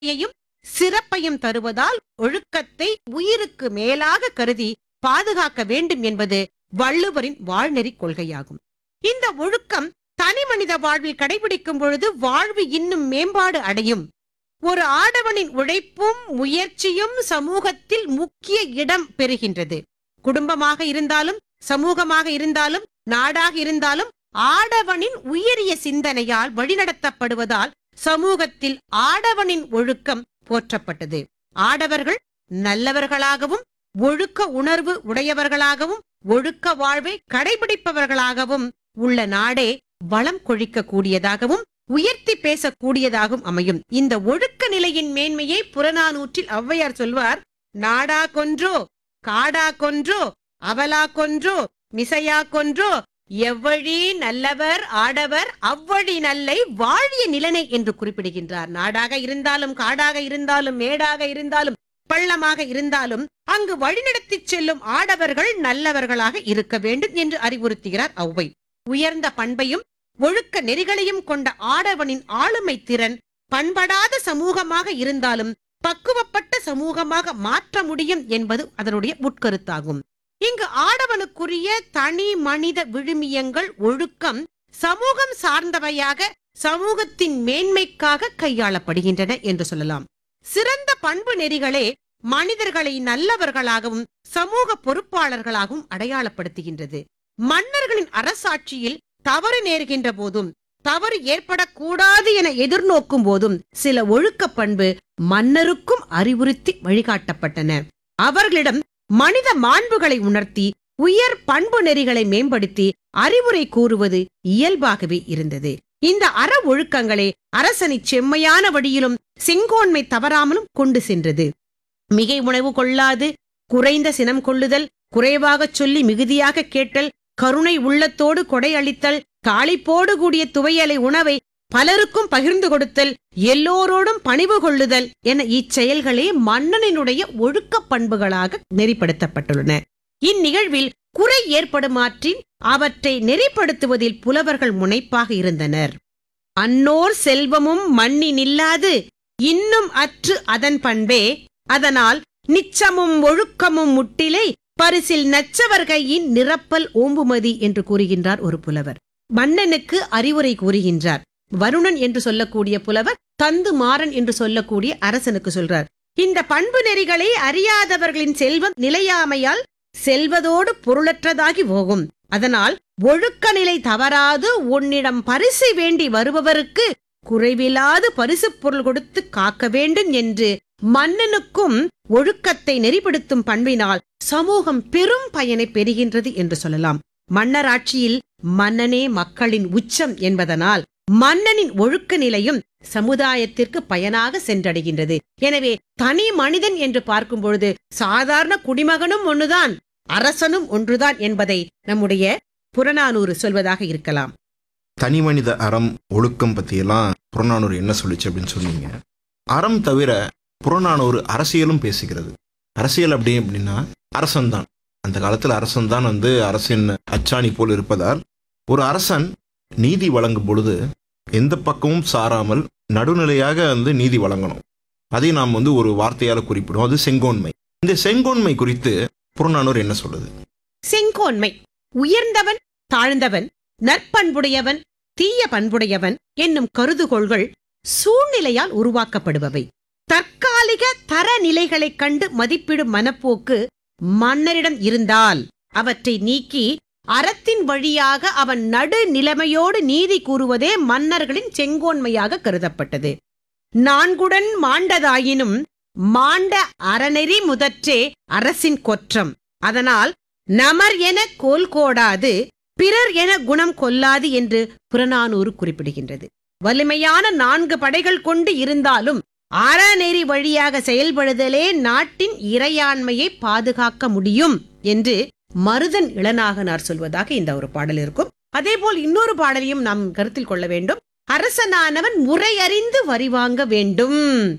யையும் சிறப்பையும் தருவதால் ஒழுக்கத்தை உயிருக்கு மேலாக கருதி பாதுகாக்க வேண்டும் என்பது வள்ளுவரின் வாழ்நெறி கொள்கையாகும் இந்த ஒழுக்கம் தனி மனித வாழ்வில் கடைபிடிக்கும் பொழுது வாழ்வு இன்னும் மேம்பாடு அடையும் ஒரு ஆடவனின் உழைப்பும் முயற்சியும் சமூகத்தில் முக்கிய இடம் பெறுகின்றது குடும்பமாக இருந்தாலும் சமூகமாக இருந்தாலும் நாடாக இருந்தாலும் ஆடவனின் உயரிய சிந்தனையால் வழிநடத்தப்படுவதால் சமூகத்தில் ஆடவனின் ஒழுக்கம் போற்றப்பட்டது ஆடவர்கள் நல்லவர்களாகவும் ஒழுக்க உணர்வு உடையவர்களாகவும் ஒழுக்க வாழ்வை கடைபிடிப்பவர்களாகவும் உள்ள நாடே வளம் கொழிக்க கூடியதாகவும் உயர்த்தி பேசக்கூடியதாகவும் அமையும் இந்த ஒழுக்க நிலையின் மேன்மையை புறநானூற்றில் ஔவையார் சொல்வார் நாடா கொன்றோ காடா கொன்றோ அவலா கொன்றோ மிசையா கொன்றோ எவ்வழி நல்லவர் ஆடவர் அவ்வழி நல்லை வாழிய நிலனை என்று குறிப்பிடுகின்றார் நாடாக இருந்தாலும் காடாக இருந்தாலும் மேடாக இருந்தாலும் பள்ளமாக இருந்தாலும் அங்கு வழிநடத்திச் செல்லும் ஆடவர்கள் நல்லவர்களாக இருக்க வேண்டும் என்று அறிவுறுத்துகிறார் ஔவை உயர்ந்த பண்பையும் ஒழுக்க நெறிகளையும் கொண்ட ஆடவனின் ஆளுமை திறன் பண்படாத சமூகமாக இருந்தாலும் பக்குவப்பட்ட சமூகமாக மாற்ற முடியும் என்பது அதனுடைய உட்கருத்தாகும் இங்கு ஆடவனுக்குரிய தனி மனித விழுமியங்கள் ஒழுக்கம் சமூகம் சார்ந்தவையாக சமூகத்தின் மேன்மைக்காக கையாளப்படுகின்றன என்று சொல்லலாம் சிறந்த பண்பு நெறிகளே மனிதர்களை நல்லவர்களாகவும் சமூக பொறுப்பாளர்களாகவும் அடையாளப்படுத்துகின்றது மன்னர்களின் அரசாட்சியில் தவறு நேர்கின்ற போதும் தவறு ஏற்படக்கூடாது என எதிர்நோக்கும் போதும் சில ஒழுக்க பண்பு மன்னருக்கும் அறிவுறுத்தி வழிகாட்டப்பட்டன அவர்களிடம் மனித மாண்புகளை உணர்த்தி உயர் பண்பு நெறிகளை மேம்படுத்தி அறிவுரை கூறுவது இயல்பாகவே இருந்தது இந்த அற ஒழுக்கங்களே அரசனை செம்மையான வழியிலும் செங்கோன்மை தவறாமலும் கொண்டு சென்றது மிகை உணவு கொள்ளாது குறைந்த சினம் கொள்ளுதல் குறைவாகச் சொல்லி மிகுதியாக கேட்டல் கருணை உள்ளத்தோடு கொடை அளித்தல் தாளிப்போடு கூடிய துவையலை உணவை பலருக்கும் பகிர்ந்து கொடுத்தல் எல்லோரோடும் பணிவு கொள்ளுதல் என இச்செயல்களே மன்னனினுடைய ஒழுக்க பண்புகளாக நெறிப்படுத்தப்பட்டுள்ளன இந்நிகழ்வில் குறை ஏற்படுமாற்றின் அவற்றை நெறிப்படுத்துவதில் புலவர்கள் முனைப்பாக இருந்தனர் அன்னோர் செல்வமும் மண்ணி நில்லாது இன்னும் அற்று அதன் பண்பே அதனால் நிச்சமும் ஒழுக்கமும் முட்டிலை பரிசில் நச்சவர்கையின் நிரப்பல் ஓம்புமதி என்று கூறுகின்றார் ஒரு புலவர் மன்னனுக்கு அறிவுரை கூறுகின்றார் வருணன் என்று சொல்லக்கூடிய புலவர் தந்து மாறன் என்று சொல்லக்கூடிய அரசனுக்கு சொல்றார் இந்த பண்பு நெறிகளை அறியாதவர்களின் செல்வம் நிலையாமையால் செல்வதோடு பொருளற்றதாகி போகும் அதனால் ஒழுக்க நிலை தவறாது உன்னிடம் பரிசு வேண்டி வருபவருக்கு குறைவில்லாது பரிசு பொருள் கொடுத்து காக்க வேண்டும் என்று மன்னனுக்கும் ஒழுக்கத்தை நெறிப்படுத்தும் பண்பினால் சமூகம் பெரும் பயனை பெறுகின்றது என்று சொல்லலாம் மன்னராட்சியில் மன்னனே மக்களின் உச்சம் என்பதனால் மன்னனின் ஒழுக்க நிலையும் சமுதாயத்திற்கு பயனாக சென்றடைகின்றது எனவே தனி மனிதன் என்று பார்க்கும் பொழுது சாதாரண குடிமகனும் ஒன்றுதான் அரசனும் ஒன்றுதான் என்பதை நம்முடைய புறநானூறு சொல்வதாக இருக்கலாம் தனி மனித அறம் ஒழுக்கம் பற்றியெல்லாம் புறநானூறு என்ன சொல்லுச்சு அப்படின்னு சொன்னீங்க அறம் தவிர புறநானூறு அரசியலும் பேசுகிறது அரசியல் அப்படி அப்படின்னா அரசன்தான் அந்த காலத்தில் அரசன்தான் வந்து அரசின் அச்சாணி போல் இருப்பதால் ஒரு அரசன் நீதி வழங்கும் பொழுது எந்த பக்கமும் சாராமல் நடுநிலையாக வந்து நீதி வழங்கணும் அதை நாம் வந்து ஒரு வார்த்தையால் குறிப்பிடுவோம் அது செங்கோன்மை இந்த செங்கோன்மை குறித்து புறநானூறு என்ன சொல்லுது செங்கோன்மை உயர்ந்தவன் தாழ்ந்தவன் நற்பண்புடையவன் தீய பண்புடையவன் என்னும் கருதுகோள்கள் சூழ்நிலையால் உருவாக்கப்படுபவை தற்காலிக தரநிலைகளைக் கண்டு மதிப்பிடும் மனப்போக்கு மன்னரிடம் இருந்தால் அவற்றை நீக்கி அறத்தின் வழியாக அவன் நடு நிலைமையோடு நீதி கூறுவதே மன்னர்களின் செங்கோன்மையாக கருதப்பட்டது நான்குடன் மாண்டதாயினும் மாண்ட அறநெறி முதற்றே அரசின் கொற்றம் அதனால் நமர் என கோல் கோடாது பிறர் என குணம் கொல்லாது என்று புறநானூறு குறிப்பிடுகின்றது வலிமையான நான்கு படைகள் கொண்டு இருந்தாலும் அறநெறி வழியாக செயல்படுதலே நாட்டின் இறையாண்மையை பாதுகாக்க முடியும் என்று மருதன் இளநாகனார் சொல்வதாக இந்த ஒரு பாடல் இருக்கும் அதேபோல் இன்னொரு பாடலையும் நாம் கருத்தில் கொள்ள வேண்டும் அரசனானவன் முறையறிந்து வரி வாங்க வேண்டும்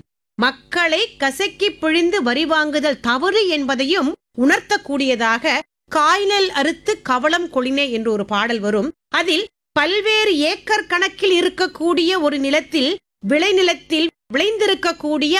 மக்களை கசக்கி பிழிந்து வரி வாங்குதல் தவறு என்பதையும் உணர்த்தக்கூடியதாக காய்நெல் அறுத்து கவளம் கொளினே என்று ஒரு பாடல் வரும் அதில் பல்வேறு ஏக்கர் கணக்கில் இருக்கக்கூடிய ஒரு நிலத்தில் விளைநிலத்தில் விளைந்திருக்கக்கூடிய